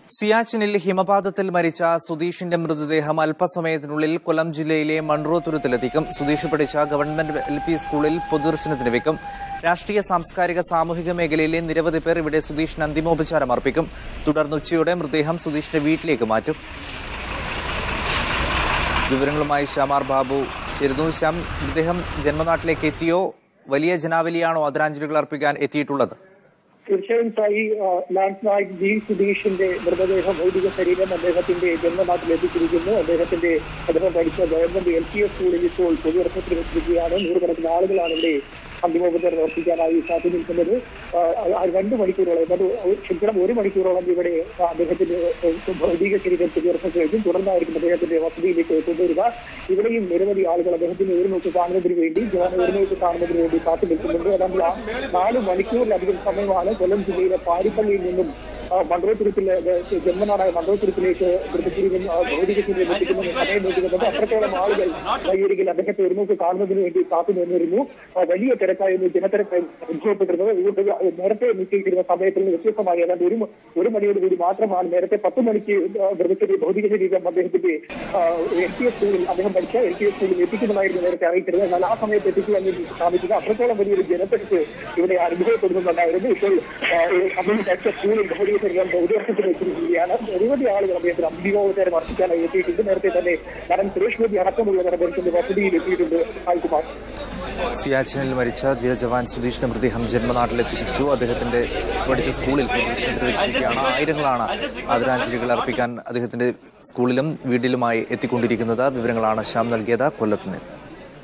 സിയാച്ചിനിൽ ഹിമപാതത്തിൽ മരിച്ച സുധീഷിന്റെ മൃതദേഹം അല്പസമയത്തിനുള്ളിൽ കൊല്ലം ജില്ലയിലെ മൺറോ തുരുത്തിലെത്തിക്കും സുധീഷ് പഠിച്ച ഗവൺമെന്റ് എൽ പി സ്കൂളിൽ പൊതുദർശനത്തിന് വെക്കും രാഷ്ട്രീയ സാംസ്കാരിക സാമൂഹിക മേഖലയിലെ നിരവധി പേർ ഇവിടെ സുധീഷിന് അന്തിമോപചാരം അർപ്പിക്കും തുടർന്ന് ഉച്ചയോടെ മൃതദേഹം സുധീഷിന്റെ വീട്ടിലേക്ക് മാറ്റും വിവരങ്ങളുമായി ശ്യാമാർ ബാബു ചേരുന്നു ശ്യാം മൃതദേഹം ജന്മനാട്ടിലേക്ക് എത്തിയോ വലിയ ജനാവലിയാണോ ആദരാഞ്ജലികൾ അർപ്പിക്കാൻ എത്തിയിട്ടുള്ളത് തീർച്ചയായും സായി ലാൻഡ് നായക് ജി സുധീഷിന്റെ മൃതദേഹം ഭൗതിക ശരീരം അദ്ദേഹത്തിന്റെ ജന്മനാട്ടിൽ എത്തിച്ചിരിക്കുന്നു അദ്ദേഹത്തിന്റെ അദ്ദേഹം പഠിച്ച ഗവൺമെന്റ് എൽ പി എസ് സ്കൂളിൽ ഇപ്പോൾ പൊതുദർശനത്തിൽ വെച്ചിരിക്കുകയാണ് നൂറുകണക്കിന് ആളുകളാണ് ഇവിടെ അന്തിമോപചാരം അർപ്പിക്കാനായി കാത്തു നിൽക്കുന്നത് ആ, ആ, രണ്ട് മണിക്കൂറോളം അത് ക്ഷമിക്കണം ഒരു മണിക്കൂറോളം ഇവിടെ അദ്ദേഹത്തിന്റെ ഭൗതിക ശരീരം പൊതുദർശനത്തിൽ വെക്കും തുടർന്നായിരിക്കും അദ്ദേഹത്തിന്റെ വസതിയിലേക്ക് കൊണ്ടുവരിക ഇവിടെയും നിരവധി ആളുകൾ അദ്ദേഹത്തിന്റെ ഒരു നോക്ക് കാണുന്നതിന് വേണ്ടി ജവാൻ ഒരു നോക്ക് കാണുന്നതിന് വേണ്ടി കാത്തു നിൽക്കുന്നുണ്ട് അതായത് ആ നാല് മണിക്കൂറിലധികം സമയമാണ് കൊല്ലം ജില്ലയിലെ പാരിപ്പള്ളിയിൽ നിന്നും ആ, മണ്ഡലത്തുരുത്തിലെ ഏ, ജന്മനാടായ മണ്ഡലത്തുരുത്തിലേക്ക് മൃതശരീരം ആ, ഭൗതിക ശരീരം എത്തിക്കുന്ന സമയം നോക്കുന്നത് അത്രത്തോളം ആളുകൾ വഴിയരികിൽ അദ്ദേഹത്തെ ഒരു നോക്ക് കാണുന്നതിന് വേണ്ടി കാത്തു നിന്നിരുന്നു ആ, വലിയ തിരക്കായിരുന്നു ജനത്തിരക്കായി അനുഭവപ്പെട്ടിരുന്നത് അതുകൊണ്ട് നേരത്തെ നിശ്ചയിച്ചിരുന്ന സമയത്തിൽ നിന്ന് വ്യത്യസ്തമായി ഏതാണ്ട് ഒരു മ- ഒരു മണിയോട് കൂടി മാത്രമാണ് നേരത്തെ പത്ത് മണിക്ക് ആ, മൃതശരീരം ഭൗതിക ശരീരം അദ്ദേഹത്തിന്റെ എൽ പി എസ് സ്കൂളിൽ അദ്ദേഹം പഠിച്ച എൽ പി എസ് സ്കൂളിൽ എത്തിക്കുന്നതായിരുന്നു നേരത്തെ അറിയിച്ചിരുന്നത് എന്നാൽ ആ സമയത്ത് എത്തിക്കുവാൻ വേണ്ടി സാധിക്കുക അത്രത്തോളം വലിയൊരു ജനത്തിരക്ക് ഇവിടെ അനുഭവപ്പെടുന്നുണ്ടായിരുന്നു ഇപ്പോൾ ആ, അദ്ദേഹം പഠിച്ച സ്കൂളിൽ ഭൗതിക ശരീരം ഭൗതികത്തിൽ വെച്ചിരിക്കുകയാണ് നിരവധി ആളുകൾ അദ്ദേഹത്തിന് അന്തിമോപചാരം അർപ്പിക്കാനായി എത്തിയിട്ടുണ്ട് നേരത്തെ തന്നെ നടൻ സുരേഷ് ഗോപി അടക്കമുള്ളവർ അദ്ദേഹത്തിന്റെ വസതിയിൽ എത്തിയിട്ടുണ്ട് സായികുമാർ സിയാച്ചിനിൽ മരിച്ച ധീരജവാൻ സുധീഷിന്റെ മൃതദേഹം ജന്മനാട്ടിലെത്തിച്ചു അദ്ദേഹത്തിന്റെ പഠിച്ച സ്കൂളിൽ പ്രദർശനത്തിന് വെച്ചിരിക്കുകയാണ് ആയിരങ്ങളാണ് ആദരാഞ്ജലികൾ അർപ്പിക്കാൻ അദ്ദേഹത്തിന്റെ സ്കൂളിലും വീട്ടിലുമായി എത്തിക്കൊണ്ടിരിക്കുന്നത് വിവരങ്ങളാണ് ശ്യാം നൽകിയത് കൊല്ലത്ത് നിന്ന്